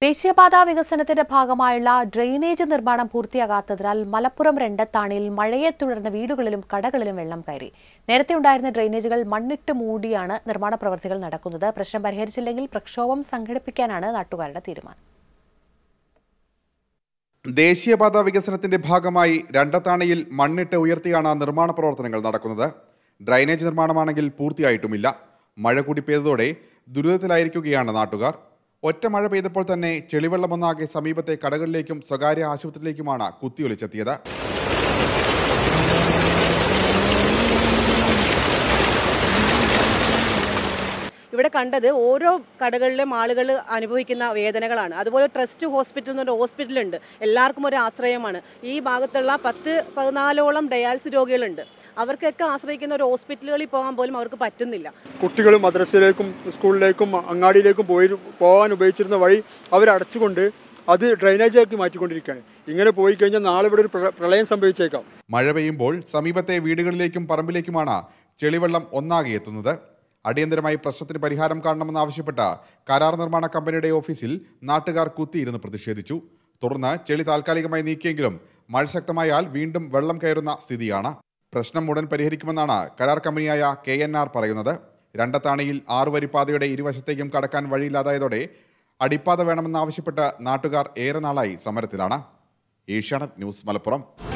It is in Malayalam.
ദേശീയപാതാ വികസനത്തിന്റെ ഭാഗമായുള്ള ഡ്രെയിനേജ് നിർമ്മാണം പൂർത്തിയാകാത്തതിനാൽ മലപ്പുറം രണ്ടത്താണിയിൽ മഴയെ തുടർന്ന് വീടുകളിലും കടകളിലും വെള്ളം കയറി നേരത്തെ ഉണ്ടായിരുന്ന ഡ്രെയിനേജുകൾ മണ്ണിട്ട് മൂടിയാണ് നിർമ്മാണ പ്രവൃത്തികൾ നടക്കുന്നത് പ്രശ്നം പരിഹരിച്ചില്ലെങ്കിൽ പ്രക്ഷോഭം സംഘടിപ്പിക്കാനാണ് നാട്ടുകാരുടെ തീരുമാനം ദേശീയപാത വികസനത്തിന്റെ ഭാഗമായി രണ്ടത്താണിയിൽ മണ്ണിട്ട് ഉയർത്തിയാണ് നിർമ്മാണ പ്രവർത്തനങ്ങൾ നടക്കുന്നത് ഡ്രൈനേജ് നിർമ്മാണമാണെങ്കിൽ പൂർത്തിയായിട്ടുമില്ല മഴ കൂടി പെയ്തതോടെ ദുരിതത്തിലായിരിക്കുകയാണ് നാട്ടുകാർ ഒറ്റ മഴ പെയ്തപ്പോൾ തന്നെ ചെളിവെള്ളമൊന്നാകെ സമീപത്തെ കടകളിലേക്കും സ്വകാര്യ ആശുപത്രിയിലേക്കുമാണ് കുത്തിയൊലിച്ചെത്തിയത് ഇവിടെ കണ്ടത് ഓരോ കടകളിലും ആളുകൾ അനുഭവിക്കുന്ന വേദനകളാണ് അതുപോലെ ട്രസ്റ്റ് ഹോസ്പിറ്റൽ എന്നൊരു ഹോസ്പിറ്റലുണ്ട് എല്ലാവർക്കും ഒരു ആശ്രയമാണ് ഈ ഭാഗത്തുള്ള പത്ത് പതിനാലോളം ഡയാലിസിസ് രോഗികളുണ്ട് അവർക്കൊക്കെ ആശ്രയിക്കുന്ന ഒരു ഹോസ്പിറ്റലുകളിൽ പോകാൻ പോലും അവർക്ക് പറ്റുന്നില്ല കുട്ടികൾ മദ്രസയിലേക്കും സ്കൂളിലേക്കും അങ്ങാടിയിലേക്കും പോയി പോകാൻ ഉപയോഗിച്ചിരുന്ന വഴി അവരടച്ചുകൊണ്ട് അത് ഡ്രൈനേജാക്കി മാറ്റിക്കൊണ്ടിരിക്കുകയാണ് ഇങ്ങനെ പോയി കഴിഞ്ഞാൽ നാളെ ഇവിടെ ഒരു പ്ര- പ്രളയം സംഭവിച്ചേക്കാം മഴ പെയ്യുമ്പോൾ സമീപത്തെ വീടുകളിലേക്കും പറമ്പിലേക്കുമാണ് ചെളിവെള്ളം ഒന്നാകെ എത്തുന്നത് അടിയന്തരമായി പ്രശ്നത്തിന് പരിഹാരം കാണണമെന്നാവശ്യപ്പെട്ട കരാർ നിർമ്മാണ കമ്പനിയുടെ ഓഫീസിൽ നാട്ടുകാർ കുത്തിയിരുന്ന് പ്രതിഷേധിച്ചു തുടർന്ന് ചെളി താൽക്കാലികമായി നീക്കിയെങ്കിലും മഴ ശക്തമായാൽ വീണ്ടും വെള്ളം കയറുന്ന സ്ഥിതിയാണ് പ്രശ്നം ഉടൻ പരിഹരിക്കുമെന്നാണ് കരാർ കമ്പനിയായ കെ എൻ ആർ പറയുന്നത് രണ്ടത്താണിയിൽ ആറുവരിപ്പാതയുടെ ഇരുവശത്തേക്കും കടക്കാൻ വഴിയില്ലാതായതോടെ അടിപ്പാത വേണമെന്നാവശ്യപ്പെട്ട് നാട്ടുകാർ ഏറെ നാളായി സമരത്തിലാണ് ഏഷ്യാനെറ്റ് ന്യൂസ് മലപ്പുറം